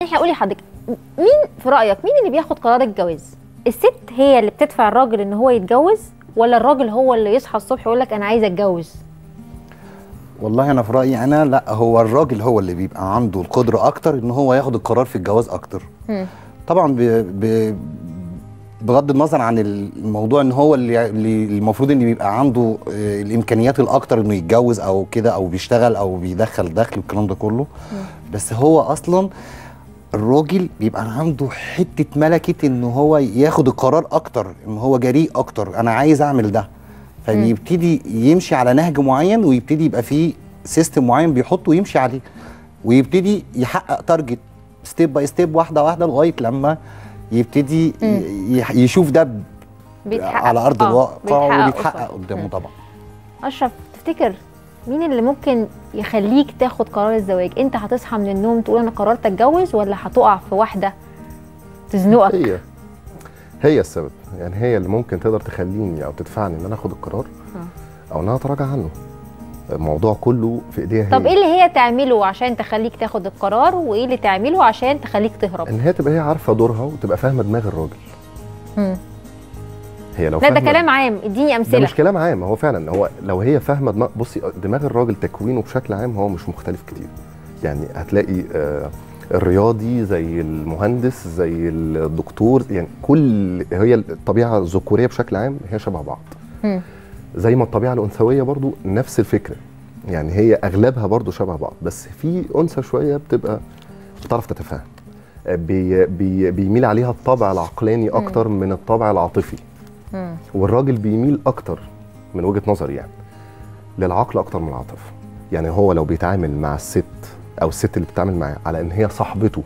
احنا قولي لحضرتك مين في رايك مين اللي بياخد قرار الجواز الست هي اللي بتدفع الراجل ان هو يتجوز ولا الراجل هو اللي يصحى الصبح يقول لك انا عايز اتجوز والله انا في رايي انا لا هو الراجل هو اللي بيبقى عنده القدره اكتر ان هو ياخد القرار في الجواز اكتر مم. طبعا ب... ب... بغض النظر عن الموضوع ان هو اللي اللي المفروض ان بيبقى عنده آه، الامكانيات الاكتر انه يتجوز او كده او بيشتغل او بيدخل دخل والكلام ده كله بس هو اصلا الراجل بيبقى عنده حته ملكه ان هو ياخد القرار اكتر ان هو جريء اكتر انا عايز اعمل ده فبيبتدي يمشي على نهج معين ويبتدي يبقى فيه سيستم معين بيحطه ويمشي عليه ويبتدي يحقق تارجت ستيب باي ستيب واحده واحده لغايه لما يبتدي ي- ي- يشوف ده ب- بيتحقق على ارض آه، الواقع وبيتحقق قصاد. قدامه مم. طبعا اشرف تفتكر مين اللي ممكن يخليك تاخد قرار الزواج انت هتصحى من النوم تقول انا قررت اتجوز ولا هتقع في واحده تزنقك هي هي السبب يعني هي اللي ممكن تقدر تخليني او تدفعني ان انا اخد القرار او ان انا اتراجع عنه الموضوع كله في ايديها هي طب ايه اللي هي تعمله عشان تخليك تاخد القرار وايه اللي تعمله عشان تخليك تهرب ان هي تبقى هي عارفه دورها وتبقى فاهمه دماغ الراجل مم. هي لو لا ده فاهمة- كلام عام اديني ده امثله مش كلام عام هو فعلا هو لو هي فاهمه دماغ بصي دماغ الراجل تكوينه بشكل عام هو مش مختلف كتير يعني هتلاقي آه الرياضي زي المهندس زي الدكتور يعني كل هي الطبيعه الذكوريه بشكل عام هي شبه بعض مم. زي ما الطبيعه الانثويه برضو نفس الفكره يعني هي اغلبها برضو شبه بعض بس في انثى شويه بتبقى بتعرف تتفاهم آه، بي بي بيميل عليها الطابع العقلاني اكتر من الطابع العاطفي مم. والراجل بيميل اكتر من وجهه نظري يعني للعقل اكتر من العاطفه يعني هو لو بيتعامل مع الست او الست اللي بتتعامل معاه على ان هي صاحبته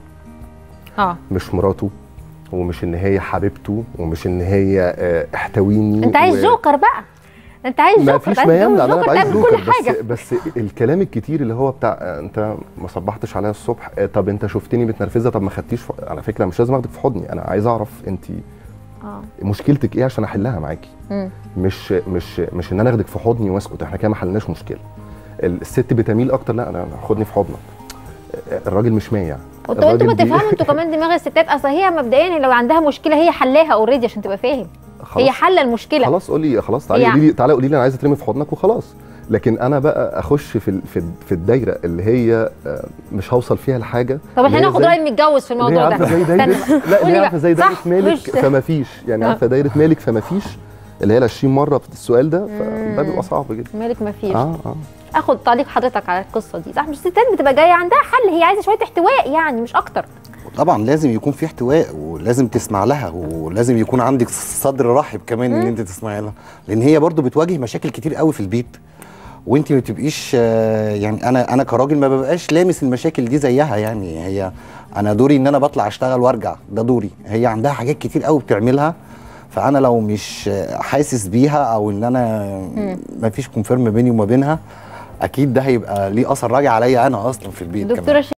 اه مش مراته ومش ان هي حبيبته ومش ان هي آه، احتويني انت عايز و- جوكر بقى انت عايز ما جوكر فيش عايز ما يمنع تتجوز ان انا جوكر أبقى عايز تعمل كل جوكر حاجه بس بس الكلام الكتير اللي هو بتاع آه، انت ما صبحتش عليا الصبح آه، طب انت شفتني متنرفزه طب ما خدتيش ف... على فكره مش لازم اخدك في حضني انا عايز اعرف انت اه مشكلتك ايه عشان احلها معاكي مم. مش مش مش ان انا اخدك في حضني واسكت احنا كده ما حلناش مشكله الست بتميل اكتر لا انا خدني في حضنك الراجل مش مايع وانتوا انتوا ما الراجل بي- تفهموا انتوا كمان دماغ الستات اصل هي مبدئيا لو عندها مشكله هي حلاها اوريدي عشان تبقى فاهم خلاص هي حل المشكله خلاص قولي خلاص تعالي هي- قولي لي تعالي قولي لي انا عايزه اترمي في حضنك وخلاص لكن انا بقى اخش في ال- في ال- في الدايره اللي هي آه، مش هوصل فيها لحاجه طب احنا ناخد راي المتجوز في الموضوع ده اللي هي عارفه زي دايره استنى. لا قولي اللي هي بقى. عارفه زي دايره صح، مالك مش- فما فيش يعني آه. عارفه دايره مالك فما فيش اللي هي ال 20 مره في السؤال ده فده بيبقى صعب جدا مالك ما فيش اه اه اخد تعليق حضرتك على القصه دي صح مش الستات بتبقى جايه عندها حل هي عايزه شويه احتواء يعني مش اكتر طبعا لازم يكون في احتواء ولازم تسمع لها ولازم يكون عندك صدر رحب كمان ان انت تسمعي لها لان هي برضو بتواجه مشاكل كتير قوي في البيت وانت ما بتبقيش آه، يعني انا انا كراجل ما ببقاش لامس المشاكل دي زيها يعني هي انا دوري ان انا بطلع اشتغل وارجع ده دوري هي عندها حاجات كتير قوي بتعملها فانا لو مش آه، حاسس بيها او ان انا ما فيش كونفيرم بيني وما بينها اكيد ده هيبقى ليه اثر راجع عليا انا اصلا في البيت كمان دكتوره